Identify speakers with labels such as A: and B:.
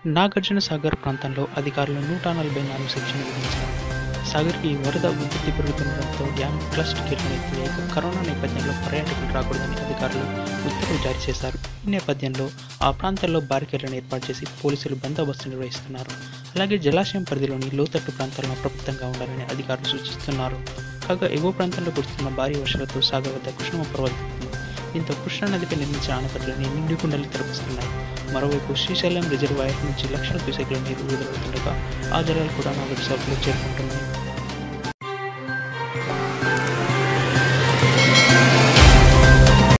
A: నాగార్జున సాగర్ ప్రాంతంలో అధికారులు నూట నలభై నాలుగు సెక్షన్ విధించారు సాగర్కి వరద ఉధృతి పెరుగుతుండటంతో డ్యామ్ క్లస్టర్ కిరణెత్తి కరోనా నేపథ్యంలో పర్యాటకులు రాకూడదని అధికారులు ఉత్తర్వులు జారీ చేశారు ఈ నేపథ్యంలో ఆ ప్రాంతాల్లో బారికేడ్లను ఏర్పాటు చేసి పోలీసులు బందోబస్తు నిర్వహిస్తున్నారు అలాగే జలాశయం పరిధిలోని లోతట్టు ప్రాంతాలను అప్రమత్తంగా ఉండాలని అధికారులు సూచిస్తున్నారు కాగా ఎగువ ప్రాంతంలో కురుస్తున్న భారీ వర్షాలతో సాగర్ వద్ద కృష్ణమ్మ ప్రవహిస్తుంది దీంతో కృష్ణా నదిపై నిర్మించిన ఆనకట్టలని నిండుకుండలు తెరపిస్తున్నాయి మరోవైపు శ్రీశైలం రిజర్వాయర్ నుంచి లక్షల క్యూసెక్ల నీరు విడుదలవుతుండగా ఆ జలాలు కూడా నాగర్ సాగులో చేరుకుంటున్నాయి